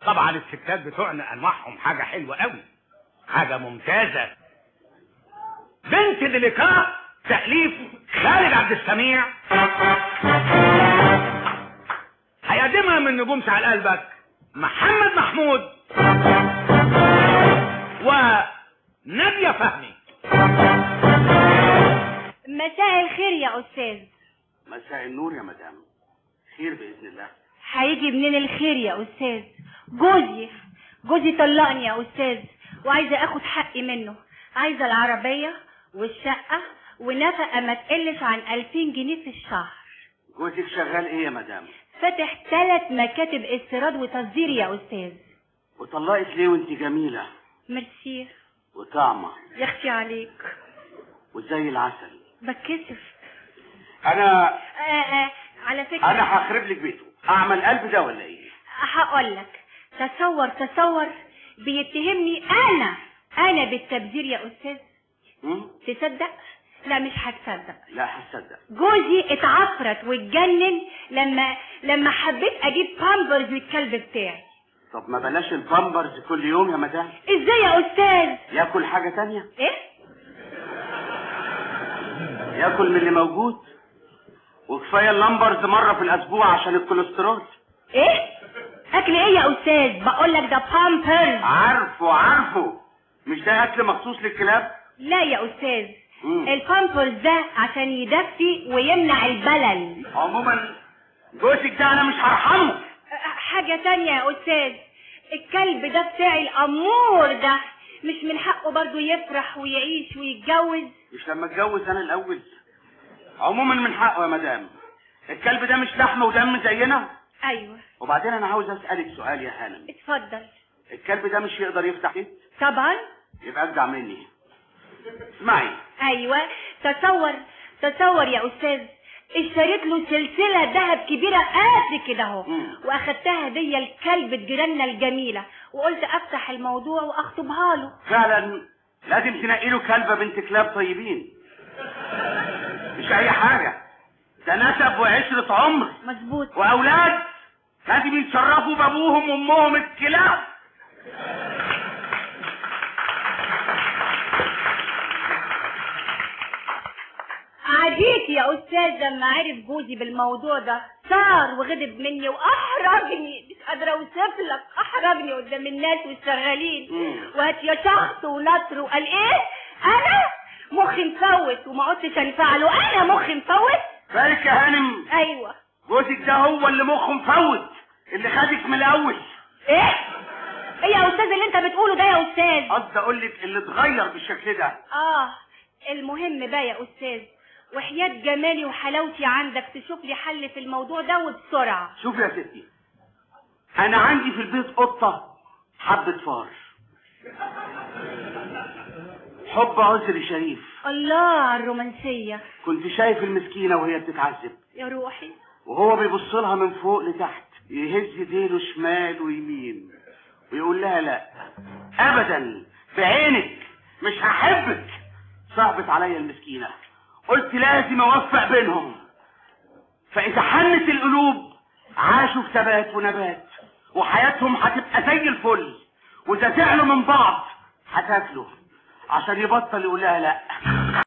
طبعا الستات بتوعنا انواعهم حاجه حلوه قوي حاجه ممتازه بنت ديليكا تاليف خالد عبد السميع هيقدمها من نجوم سعى قلبك محمد محمود وناديه فهمي مساء الخير يا استاذ مساء النور يا مدام خير باذن الله هيجي منين الخير يا استاذ جوزي جوزي طلقني يا استاذ وعايزه اخد حقي منه عايزه العربيه والشقه ونفقه ما تقلش عن 2000 جنيه في الشهر جوزك شغال ايه يا مدام فاتح ثلاث مكاتب استيراد وتصدير يا استاذ وطلقت ليه وانت جميله ميرسي وطعمه يا اختي عليك وزي العسل بتكسف انا آه آه على فكره انا هخرب لك بيته اعمل قلب ده ولا ايه هقول لك تصور تصور بيتهمني انا انا بالتبذير يا استاذ هم؟ تصدق لا مش هتصدق لا هصدق جوزي اتعفرت واتجنن لما لما حبيت اجيب بامبرز للكلب بتاعي طب ما بلاش البامبرز كل يوم يا مدام ازاي يا استاذ ياكل حاجه تانية ايه ياكل من اللي موجود وكفايه اللمبرز مره في الاسبوع عشان الكوليسترول ايه اكل ايه يا استاذ بقول لك ده بامبرز عارفه عارفه مش ده اكل مخصوص للكلاب لا يا استاذ مم. البامبرز ده عشان يدفي ويمنع البلل عموما جوزك ده انا مش هرحمه حاجة تانية يا أستاذ الكلب ده بتاعي الأمور ده مش من حقه برضه يفرح ويعيش ويتجوز مش لما اتجوز انا الاول عموما من حقه يا مدام الكلب ده مش لحم ودم زينا أيوة وبعدين انا عاوز اسالك سؤال يا هانم اتفضل الكلب ده مش يقدر يفتح بيت طبعا يبقى اجدع مني اسمعي أيوة تصور تصور يا أستاذ اشتريت له سلسلة ذهب كبيرة قد كده اهو مم. واخدتها هدية لكلب جيراننا الجميلة وقلت افتح الموضوع واخطبها له فعلا لازم تنقي له كلبه بنت كلاب طيبين مش اي حاجه ده نسب وعشره عمر مظبوط واولاد لازم يتشرفوا بابوهم وامهم الكلاب عديت يا استاذ لما عرف جوزي بالموضوع ده صار وغضب مني واحرجني مش قادره اوصف لك احرجني قدام الناس والشغالين مم. وهات يا شخص ونطر وقال ايه انا مخي مفوت وما عدتش انفع له انا مخي مفوت بالك يا هانم ايوه جوزك ده هو اللي مخه مفوت اللي خدك من الاول ايه ايه يا استاذ اللي انت بتقوله ده يا استاذ قصدي اقول لك اللي اتغير بالشكل ده اه المهم بقى يا استاذ وحياة جمالي وحلاوتي عندك تشوف لي حل في الموضوع ده وبسرعة شوف يا ستي انا عندي في البيت قطه حبه فار حب عذري شريف الله على الرومانسية كنت شايف المسكينه وهي بتتعذب يا روحي وهو بيبص لها من فوق لتحت يهز ديله شمال ويمين ويقول لها لا ابدا بعينك مش هحبك صعبت عليا المسكينه قلت لازم اوفق بينهم فاذا حنت القلوب عاشوا في ثبات ونبات وحياتهم هتبقى زي الفل واذا زعلوا من بعض هتاكلوا عشان يبطل يقول لها لا